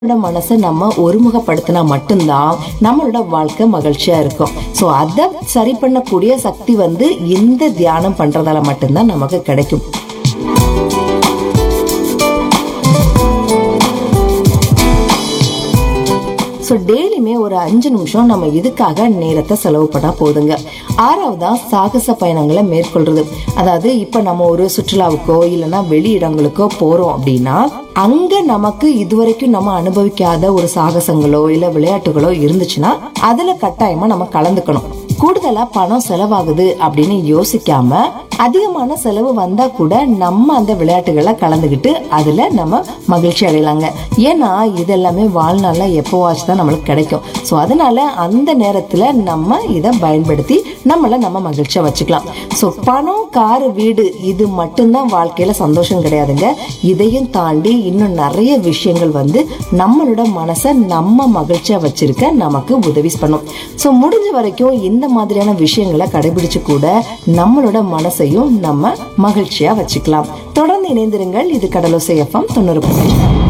நம்மளோட மனசை நம்ம ஒருமுகப்படுத்தினா மட்டும்தான் நம்மளோட வாழ்க்கை மகிழ்ச்சியா இருக்கும் சோ அதை சரி பண்ணக்கூடிய சக்தி வந்து இந்த தியானம் பண்றதால மட்டும்தான் நமக்கு கிடைக்கும் ஸோ டெய்லியுமே ஒரு அஞ்சு நிமிஷம் நம்ம இதுக்காக நேரத்தை செலவு பண்ணா போதுங்க ஆறாவதா சாகச பயணங்களை மேற்கொள்றது அதாவது இப்ப நம்ம ஒரு சுற்றுலாவுக்கோ இல்லைன்னா வெளி இடங்களுக்கோ போறோம் அப்படின்னா அங்க நமக்கு இதுவரைக்கும் நம்ம அனுபவிக்காத ஒரு சாகசங்களோ இல்ல விளையாட்டுகளோ இருந்துச்சுன்னா அதுல கட்டாயமா நம்ம கலந்துக்கணும் கூடுதலா பணம் செலவாகுது அப்படின்னு யோசிக்காம அதிகமான செலவு வந்தா கூட நம்ம அந்த விளையாட்டுகளை கலந்துக்கிட்டு அதுல நம்ம மகிழ்ச்சி அடையலாங்க ஏன்னா இதெல்லாமே வாழ்நாள்ல எப்போவாச்சும் தான் நம்மளுக்கு கிடைக்கும் ஸோ அதனால அந்த நேரத்துல நம்ம இதை பயன்படுத்தி நம்மள நம்ம மகிழ்ச்சியா வச்சுக்கலாம் ஸோ பணம் காரு வீடு இது மட்டும்தான் வாழ்க்கையில சந்தோஷம் கிடையாதுங்க இதையும் தாண்டி இன்னும் நிறைய விஷயங்கள் வந்து நம்மளோட மனசை நம்ம மகிழ்ச்சியா வச்சிருக்க நமக்கு உதவி பண்ணும் ஸோ முடிஞ்ச வரைக்கும் இந்த மாதிரியான விஷயங்களை கடைபிடிச்சு கூட நம்மளோட மனசையும் நம்ம மகிழ்ச்சியா வச்சுக்கலாம் தொடர்ந்து இணைந்திருங்கள் இது கடலோசை எஃப்எம் தொண்ணூறு